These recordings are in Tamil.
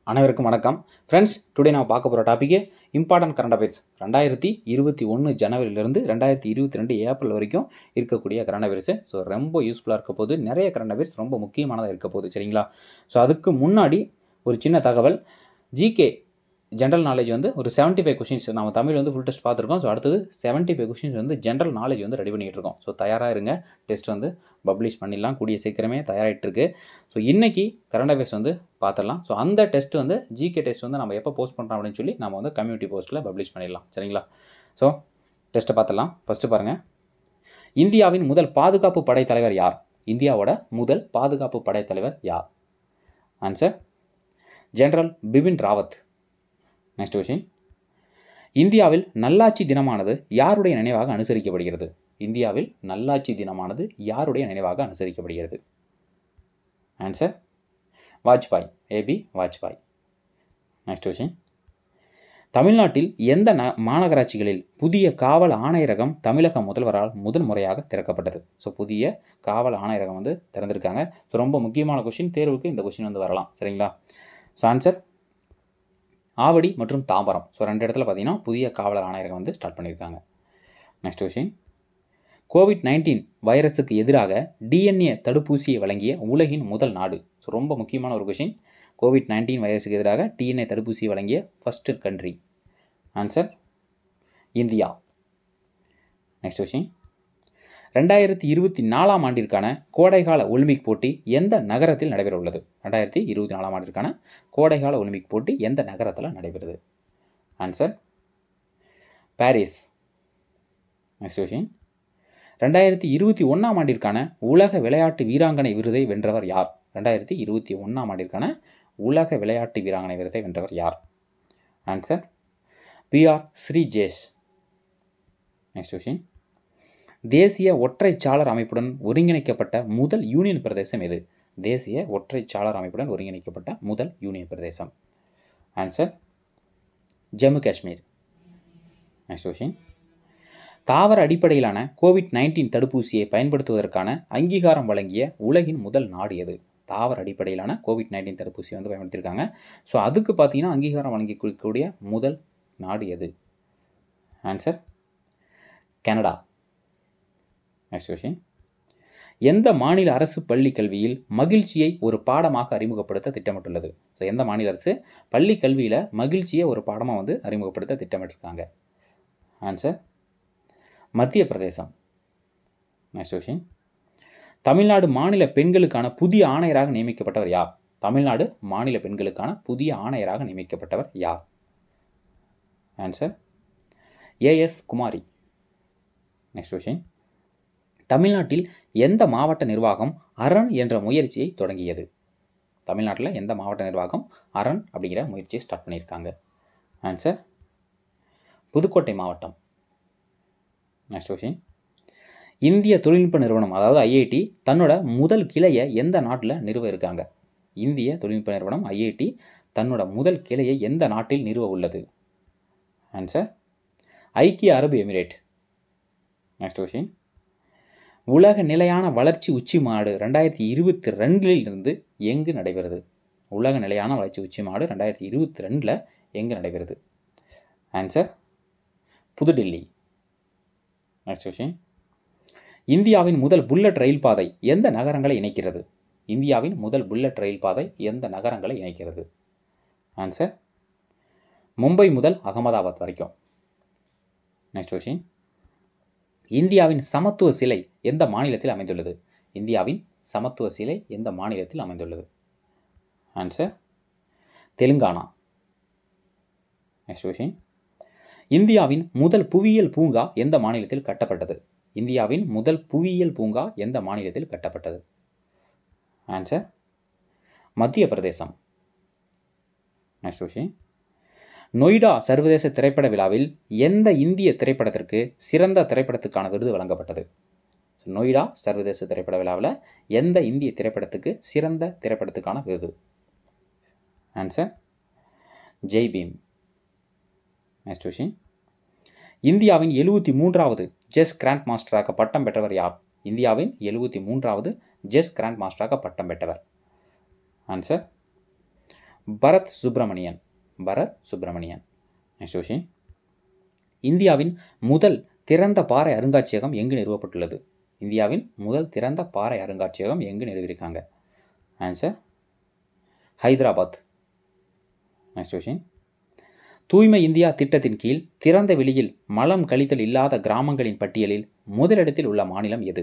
அனைவருக்கும் வணக்கம் ஃப்ரெண்ட்ஸ் டுடே நான் பார்க்க போகிற டாப்பிக்கு இம்பார்ட்டன்ட் கரண்ட் அஃபேர்ஸ் ரெண்டாயிரத்தி இருபத்தி ஒன்று ஜனவரியிலிருந்து ரெண்டாயிரத்தி இருபத்தி ரெண்டு ஏப்ரல் வரைக்கும் இருக்கக்கூடிய கரண்ட் அஃபேர்ஸு ஸோ ரொம்ப யூஸ்ஃபுல்லாக இருக்க போது நிறைய கரண்ட் அஃபேர்ஸ் ரொம்ப முக்கியமானதாக இருக்க போகுது சரிங்களா ஸோ அதுக்கு முன்னாடி ஒரு சின்ன தகவல் ஜிகே ஜென்ரல் நாலேஜ் வந்து ஒரு 75 ஃபைவ் கொஷின்ஸ் நம்ம தமிழ் வந்து ஃபுல் டெஸ்ட் பார்த்துருக்கோம் ஸோ அடுத்தது 75 ஃபைவ் கொஷின்ஸ் வந்து ஜென்ரல் நாலேஜ் வந்து ரெடி பண்ணிகிட்டு இருக்கோம் ஸோ தயாராக இருங்க டெஸ்ட் வந்து பப்ளிஷ் பண்ணிடலாம் கூடிய சீக்கிரமே தயாராகிட்டு இருக்கு ஸோ இன்றைக்கி கரண்ட் அஃபேர்ஸ் வந்து பார்த்துடலாம் ஸோ அந்த டெஸ்ட் வந்து ஜிகே டெஸ்ட் வந்து நம்ம எப்போ போஸ்ட் பண்ணுறோம் அப்படின்னு சொல்லி நம்ம வந்து கம்யூனிட்டி போஸ்ட்டில் பப்ளிஷ் பண்ணிடலாம் சரிங்களா ஸோ டெஸ்ட்டை பார்த்துடலாம் ஃபஸ்ட்டு பாருங்கள் இந்தியாவின் முதல் பாதுகாப்பு படைத்தலைவர் யார் இந்தியாவோட முதல் பாதுகாப்பு படைத்தலைவர் யார் answer general Bipin Rawat next question இந்தியாவில் நல்லாட்சி தினமானது யாருடைய நினைவாக அனுசரிக்கப்படுகிறது இந்தியாவில் நல்லாட்சி தினமானது யாருடைய நினைவாக அனுசரிக்கப்படுகிறது answer Vajpayee AB Vajpayee next question தமிழ்நாட்டில் எந்த ந மாநகராட்சிகளில் புதிய காவல் ஆணையரகம் தமிழக முதல்வரால் முதன் முறையாக திறக்கப்பட்டது ஸோ புதிய காவல் ஆணையரகம் வந்து திறந்திருக்காங்க ஸோ ரொம்ப முக்கியமான கொஷின் தேர்வுக்கு இந்த கொஷின் வந்து வரலாம் சரிங்களா ஸோ ஆன்சர் ஆவடி மற்றும் தாம்பரம் ஸோ ரெண்டு இடத்துல பார்த்தீங்கன்னா புதிய காவலர் ஆணையரகம் வந்து ஸ்டார்ட் பண்ணியிருக்காங்க நெக்ஸ்ட் கொஷின் கோவிட் நைன்டீன் வைரஸுக்கு எதிராக டிஎன்ஏ தடுப்பூசியை வழங்கிய உலகின் முதல் நாடு ஸோ ரொம்ப முக்கியமான ஒரு கொஷின் கோவிட் நைன்டீன் வைரஸுக்கு எதிராக டிஎன்ஏ தடுப்பூசியை வழங்கிய first country answer India next question ரெண்டாயிரத்தி இருபத்தி நாலாம் ஆண்டிற்கான கோடைகால ஒலிம்பிக் போட்டி எந்த நகரத்தில் நடைபெற உள்ளது ரெண்டாயிரத்தி இருபத்தி நாலாம் ஆண்டிற்கான கோடைகால ஒலிம்பிக் போட்டி எந்த நகரத்தில் நடைபெறுது ஆன்சர் பாரிஸ் நெக்ஸ்ட் கொஷின் ரெண்டாயிரத்தி இருபத்தி ஒன்றாம் ஆண்டிற்கான உலக விளையாட்டு வீராங்கனை விருதை வென்றவர் யார் ரெண்டாயிரத்தி இருபத்தி ஒன்றாம் ஆண்டிற்கான உலக விளையாட்டு வீராங்கனை விருதை வென்றவர் யார் answer P R Sreejesh next question தேசிய ஒற்றைச்சாளர் அமைப்புடன் ஒருங்கிணைக்கப்பட்ட முதல் யூனியன் பிரதேசம் எது தேசிய ஒற்றைச்சாளர் அமைப்புடன் ஒருங்கிணைக்கப்பட்ட முதல் யூனியன் பிரதேசம் answer Jammu Kashmir next question தாவர அடிப்படையிலான கோவிட் நைன்டீன் தடுப்பூசியை பயன்படுத்துவதற்கான அங்கீகாரம் வழங்கிய உலகின் முதல் நாடு எது தாவர அடிப்படையிலான கோவிட் நைன்டீன் தடுப்பூசி வந்து பயன்படுத்தியிருக்காங்க ஸோ அதுக்கு பார்த்தீங்கன்னா அங்கீகாரம் வழங்கி கொடுக்கக்கூடிய முதல் நாடு எது ஆன்சர் கனடா நெக்ஸ்ட் கொஷின் எந்த மாநில அரசு பள்ளி கல்வியில் மகிழ்ச்சியை ஒரு பாடமாக அறிமுகப்படுத்த திட்டமிட்டுள்ளது ஸோ எந்த மாநில அரசு பள்ளி கல்வியில் மகிழ்ச்சியை ஒரு பாடமாக வந்து அறிமுகப்படுத்த திட்டமிட்டிருக்காங்க ஆன்சர் மத்திய பிரதேசம் நெக்ஸ்ட் கொஷின் தமிழ்நாடு மாநில பெண்களுக்கான புதிய ஆணையராக நியமிக்கப்பட்டவர் யார் தமிழ்நாடு மாநில பெண்களுக்கான புதிய ஆணையராக நியமிக்கப்பட்டவர் யார் answer AS Kumari next question தமிழ்நாட்டில் எந்த மாவட்ட நிர்வாகம் அரண் என்ற முயற்சியை தொடங்கியது தமிழ்நாட்டில் எந்த மாவட்ட நிர்வாகம் அரண் அப்படிங்கிற முயற்சியை ஸ்டார்ட் பண்ணியிருக்காங்க ஆன்சர் புதுக்கோட்டை மாவட்டம் நெக்ஸ்ட் கொஷின் இந்திய தொழில்நுட்ப நிறுவனம் அதாவது ஐஐடி தன்னோட முதல் கிளையை எந்த நாட்டில் நிறுவ இருக்காங்க இந்திய தொழில்நுட்ப நிறுவனம் ஐஐடி தன்னோட முதல் கிளையை எந்த நாட்டில் நிறுவ உள்ளது ஆன்சர் ஐக்கிய அரபு எமிரேட் நெக்ஸ்ட் கொஷின் உலக நிலையான வளர்ச்சி உச்சி மாடு ரெண்டாயிரத்தி இருபத்தி ரெண்டில் இருந்து எங்கு நடைபெறுது உலக நிலையான வளர்ச்சி உச்சி மாடு ரெண்டாயிரத்தி இருபத்தி ரெண்டில் எங்கு நடைபெறுது ஆன்சர் புதுடெல்லி நெக்ஸ்ட் கொஷின் இந்தியாவின் முதல் புல்லட் ரயில் பாதை எந்த நகரங்களை இணைக்கிறது இந்தியாவின் முதல் புல்லட் ரயில் பாதை எந்த நகரங்களை இணைக்கிறது ஆன்சர் மும்பை முதல் அகமதாபாத் வரைக்கும் நெக்ஸ்ட் கொஷின் இந்தியாவின் சமத்துவ சிலை எந்த மாநிலத்தில் அமைந்துள்ளது இந்தியாவின் சமத்துவ சிலை எந்த மாநிலத்தில் அமைந்துள்ளது ஆன்சர் தெலுங்கானா நெக்ஸ்ட் கொஷின் இந்தியாவின் முதல் புவியியல் பூங்கா எந்த மாநிலத்தில் கட்டப்பட்டது இந்தியாவின் முதல் புவியியல் பூங்கா எந்த மாநிலத்தில் கட்டப்பட்டது ஆன்சர் மத்திய பிரதேசம் நெக்ஸ்ட் கொஷின் நொய்டா சர்வதேச திரைப்பட விழாவில் எந்த இந்திய திரைப்படத்திற்கு சிறந்த திரைப்படத்துக்கான விருது வழங்கப்பட்டது நொய்டா சர்வதேச திரைப்பட விழாவில் எந்த இந்திய திரைப்படத்துக்கு சிறந்த திரைப்படத்துக்கான விருது answer Jai Bhim next question இந்தியாவின் எழுபத்தி மூன்றாவது செஸ் கிராண்ட் மாஸ்டராக பட்டம் பெற்றவர் யார் இந்தியாவின் எழுபத்தி மூன்றாவது செஸ் கிராண்ட் மாஸ்டராக பட்டம் பெற்றவர் answer Bharat Subramanian Bharat Subramanian next question இந்தியாவின் முதல் திறந்த பாறை அருங்காட்சியகம் எங்கு நிறுவப்பட்டுள்ளது இந்தியாவின் முதல் திறந்த பாறை அருங்காட்சியகம் எங்கு நிறுவியிருக்காங்க ஆன்சர் ஹைதராபாத் நெக்ஸ்ட் கொஷின் தூய்மை இந்தியா திட்டத்தின் கீழ் திறந்த வெளியில் மலம் கழித்தல் இல்லாத கிராமங்களின் பட்டியலில் முதலிடத்தில் உள்ள மாநிலம் எது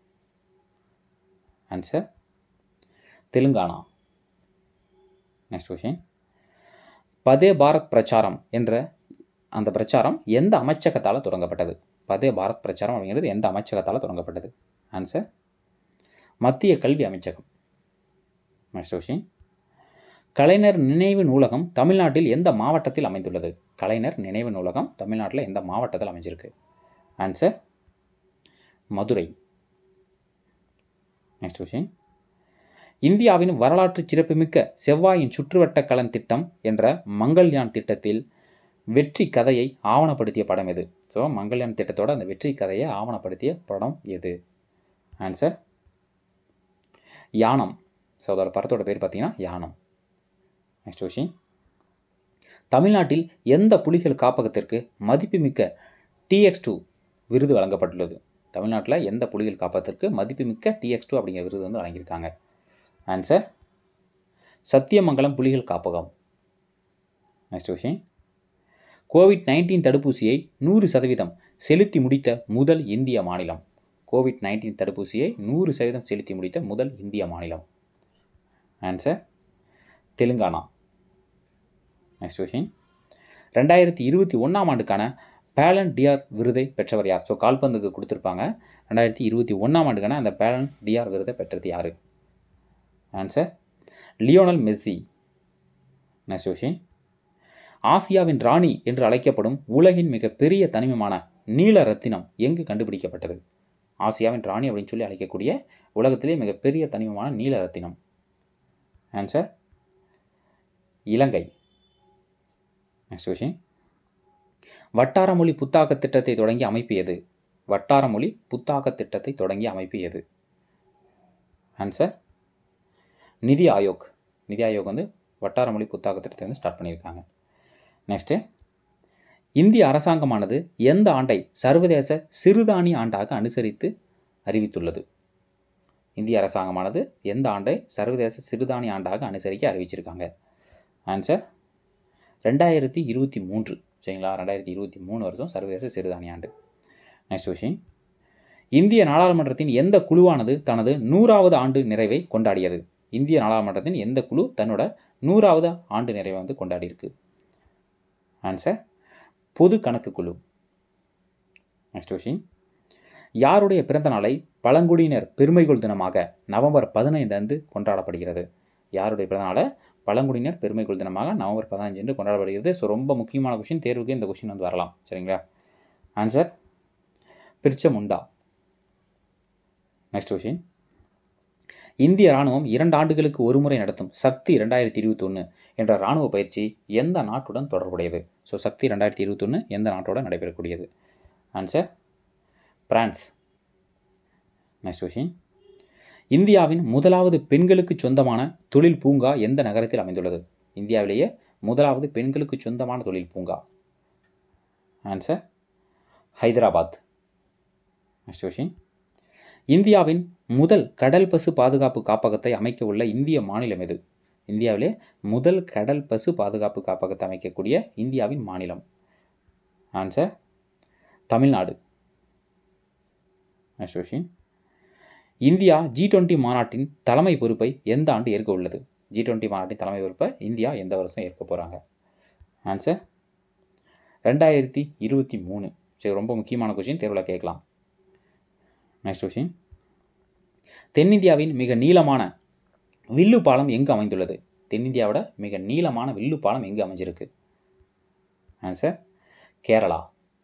ஆன்சர் தெலுங்கானா நெக்ஸ்ட் கொஷின் பதே பாரத் பிரச்சாரம் என்ற அந்த பிரச்சாரம் எந்த அமைச்சகத்தால் தொடங்கப்பட்டது பதே பாரத் பிரச்சாரம் அப்படிங்கிறது எந்த அமைச்சகத்தால் தொடங்கப்பட்டது ஆன்சர் மத்திய கல்வி அமைச்சகம் நெக்ஸ்ட் கொஷின் கலைஞர் நினைவு நூலகம் தமிழ்நாட்டில் எந்த மாவட்டத்தில் அமைந்துள்ளது கலைஞர் நினைவு நூலகம் தமிழ்நாட்டில் எந்த மாவட்டத்தில் அமைஞ்சிருக்கு ஆன்சர் மதுரை நெக்ஸ்ட் கொஷின் இந்தியாவின் வரலாற்று சிறப்புமிக்க செவ்வாயின் சுற்றுவட்ட கலன் திட்டம் என்ற மங்கள்யான் திட்டத்தில் வெற்றி கதையை ஆவணப்படுத்திய படம் எது ஸோ மங்கள்யான் திட்டத்தோட அந்த வெற்றி கதையை ஆவணப்படுத்திய படம் எது ஆன்சர் யானம் ஸோ அதோட படத்தோட பேர் பார்த்தீங்கன்னா யானம் நெக்ஸ்ட் கொஷின் தமிழ்நாட்டில் எந்த புலிகள் காப்பகத்திற்கு மதிப்புமிக்க டிஎக்ஸ் டூ விருது வழங்கப்பட்டுள்ளது தமிழ்நாட்டில் எந்த புலிகள் காப்பகத்திற்கு மதிப்புமிக்க டிஎக்ஸ் டூ அப்படிங்கிற விருது வந்து வழங்கியிருக்காங்க ஆன்சர் சத்தியமங்கலம் புலிகள் காப்பகம் நெக்ஸ்ட் கொஷின் கோவிட் நைன்டீன் தடுப்பூசியை நூறு சதவீதம் செலுத்தி முடித்த முதல் இந்திய மாநிலம் கோவிட் நைன்டீன் தடுப்பூசியை நூறு சதவீதம் செலுத்தி முடித்த முதல் இந்திய மாநிலம் ஆன்சர் தெலுங்கானா நெக்ஸ்ட் கொஷின் ரெண்டாயிரத்தி இருபத்தி ஒன்றாம் ஆண்டுக்கான பேலன் டிஆர் விருதை பெற்றவர் யார் ஸோ கால்பந்துக்கு கொடுத்துருப்பாங்க ரெண்டாயிரத்தி இருபத்தி ஒன்றாம் ஆண்டுக்கான அந்த பேலன் டிஆர் விருதை பெற்றது யார் answer Lionel Messi next question ஆசியாவின் ராணி என்று அழைக்கப்படும் உலகின் மிகப்பெரிய தனிமமான நீல ரத்தினம் எங்கு கண்டுபிடிக்கப்பட்டது ஆசியாவின் ராணி அப்படின்னு சொல்லி அழைக்கக்கூடிய உலகத்திலே மிகப்பெரிய தனிமமான நீல ரத்தினம் ஆன்சர் இலங்கை நெக்ஸ்ட் கொஷின் வட்டார மொழி புத்தாக்க திட்டத்தை தொடங்கி அமைப்பு எது வட்டார மொழி புத்தாக்க திட்டத்தை தொடங்கி அமைப்பு எது ஆன்சர் நிதி ஆயோக் நிதி ஆயோக் வந்து வட்டார மொழி புத்தாக்க திட்டத்தை வந்து ஸ்டார்ட் பண்ணியிருக்காங்க நெக்ஸ்ட்டு இந்திய அரசாங்கமானது எந்த ஆண்டை சர்வதேச சிறுதானிய ஆண்டாக அனுசரித்து அறிவித்துள்ளது இந்திய அரசாங்கமானது எந்த ஆண்டை சர்வதேச சிறுதானிய ஆண்டாக அனுசரிக்க அறிவிச்சிருக்காங்க ஆன்சர் ரெண்டாயிரத்தி இருபத்தி மூன்று சரிங்களா ரெண்டாயிரத்தி இருபத்தி மூணு வருஷம் சர்வதேச சிறுதானிய ஆண்டு நெக்ஸ்ட் கொஷின் இந்திய நாடாளுமன்றத்தின் எந்த குழுவானது தனது நூறாவது ஆண்டு நிறைவை கொண்டாடியது இந்திய நாடாளுமன்றத்தின் எந்த குழு தன்னோட நூறாவது ஆண்டு நிறைவை வந்து கொண்டாடியிருக்கு ஆன்சர் பொது கணக்கு குழு நெக்ஸ்ட் கொஷின் யாருடைய பிறந்த நாளை பழங்குடியினர் பெருமைகொள் தினமாக நவம்பர் பதினைந்து அன்று கொண்டாடப்படுகிறது யாருடைய பிறந்த நாளை பழங்குடியினர் பெருமைகொள் தினமாக நவம்பர் பதினஞ்சு அன்று கொண்டாடப்படுகிறது ஸோ ரொம்ப முக்கியமான கொஷின் தேர்வுக்கு இந்த கொஷின் வந்து வரலாம் சரிங்களா answer Birsa Munda next question இந்திய ராணுவம் இரண்டு ஆண்டுகளுக்கு ஒருமுறை நடத்தும் சக்தி ரெண்டாயிரத்தி இருபத்தொன்று என்ற ராணுவ பயிற்சி எந்த நாட்டுடன் தொடர்புடையது ஸோ சக்தி ரெண்டாயிரத்தி இருபத்தொன்று எந்த நாட்டோட நடைபெறக்கூடியது ஆன்சர் பிரான்ஸ் நெக்ஸ்ட் கொஷின் இந்தியாவின் முதலாவது பெண்களுக்கு சொந்தமான தொழில் பூங்கா எந்த நகரத்தில் அமைந்துள்ளது இந்தியாவிலேயே முதலாவது பெண்களுக்கு சொந்தமான தொழில் பூங்கா ஆன்சர் ஹைதராபாத் நெக்ஸ்ட் கொஷின் இந்தியாவின் முதல் கடல் பசு பாதுகாப்பு காப்பகத்தை அமைக்க உள்ள இந்திய மாநிலம் எது இந்தியாவிலே முதல் கடல் பசு பாதுகாப்பு காப்பகத்தை அமைக்கக்கூடிய இந்தியாவின் மாநிலம் answer Tamil Nadu next question India G twenty மாநாட்டின் தலைமை பொறுப்பை எந்த ஆண்டு ஏற்க உள்ளது ஜி டுவெண்ட்டி மாநாட்டின் தலைமை பொறுப்பை இந்தியா எந்த வருஷம் ஏற்க போகிறாங்க ஆன்சர் ரெண்டாயிரத்தி இருபத்தி மூணு சரி ரொம்ப முக்கியமான கொஷின் தேர்வில் கேட்கலாம் நெக்ஸ்ட் கொஷின் தென்னிந்தியாவின் மிக நீளமான வில்லு பாலம் எங்கு அமைந்துள்ளது தென்னிந்தியாவோட மிக நீளமான வில்லு பாலம் எங்கு அமைஞ்சிருக்கு ஆன்சர் கேரளா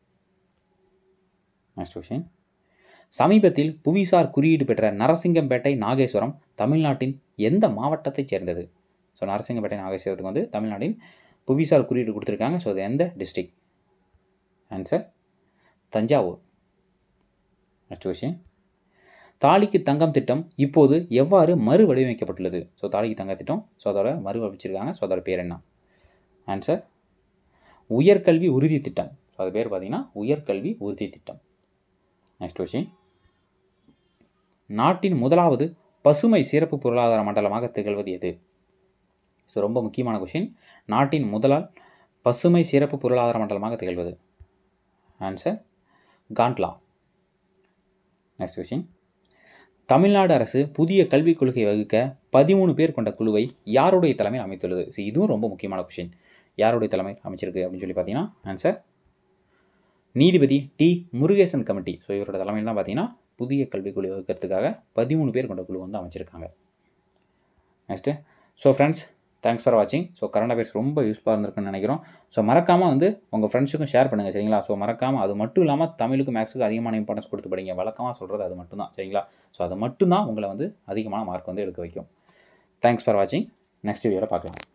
நெக்ஸ்ட் கொஷின் சமீபத்தில் புவிசார் குறியீடு பெற்ற நரசிங்கம்பேட்டை நாகேஸ்வரம் தமிழ்நாட்டின் எந்த மாவட்டத்தைச் சேர்ந்தது ஸோ நரசிங்கம்பேட்டை நாகேஸ்வரத்துக்கு வந்து தமிழ்நாட்டின் புவிசார் குறியீடு கொடுத்துருக்காங்க ஸோ அது எந்த district answer Thanjavur next question தாலிக்கு தங்கம் திட்டம் இப்போது எவ்வாறு மறு வடிவமைக்கப்பட்டுள்ளது ஸோ தாலிக்கு தங்க திட்டம் ஸோ அதோட மறு வடிச்சிருக்காங்க ஸோ அதோட பேர் என்ன ஆன்சர் உயர்கல்வி உறுதி திட்டம் ஸோ அது பேர் பார்த்தீங்கன்னா உயர்கல்வி உறுதி திட்டம் நெக்ஸ்ட் கொஸ்டின் நாட்டின் முதலாவது பசுமை சிறப்பு பொருளாதார மண்டலமாக திகழ்வது எது ஸோ ரொம்ப முக்கியமான கொஷின் நாட்டின் முதலால் பசுமை சிறப்பு பொருளாதார மண்டலமாக திகழ்வது answer Kandla next question Tamil Nadu அரசு புதிய கல்விக் கொள்கை வகுக்க பதிமூணு பேர் கொண்ட குழுவை யாருடைய தலைமையில் அமைத்துள்ளது ஸோ இதுவும் ரொம்ப முக்கியமான கொஷின் யாருடைய தலைமையில் அமைச்சிருக்கு அப்படின்னு சொல்லி பார்த்தீங்கன்னா ஆன்சர் நீதிபதி டி முருகேசன் கமிட்டி ஸோ இவரோட தலைமையில் தான் பார்த்தீங்கன்னா புதிய கல்விக் குழு வகுக்கிறதுக்காக பதிமூணு பேர் கொண்ட குழு வந்து அமைச்சிருக்காங்க next so friends thanks for வாட்சிங் ஸோ கரண்ட் அஃபேர்ஸ் ரொம்ப யூஸ்ஃபுல்லாக இருந்திருக்குன்னு நினைக்கிறோம் ஸோ மறக்காமல் வந்து உங்கள் ஃப்ரெண்ட்ஸுக்கும் ஷேர் பண்ணுங்கள் சரிங்களா ஸோ மறக்காமல் அது மட்டும் இல்லாமல் தமிழுக்கும் மேக்ஸுக்கும் அதிகமான இம்பார்ட்டன்ஸ் கொடுத்து படிங்க வழக்கமாக சொல்கிறது அது மட்டும்தான் சரிங்களா ஸோ அது மட்டும்தான் உங்களை வந்து அதிகமான மார்க் வந்து எடுக்க வைக்கும் தேங்க்ஸ் ஃபார் வாட்சிங் நெக்ஸ்ட் வீடியோவில் பார்க்கலாம்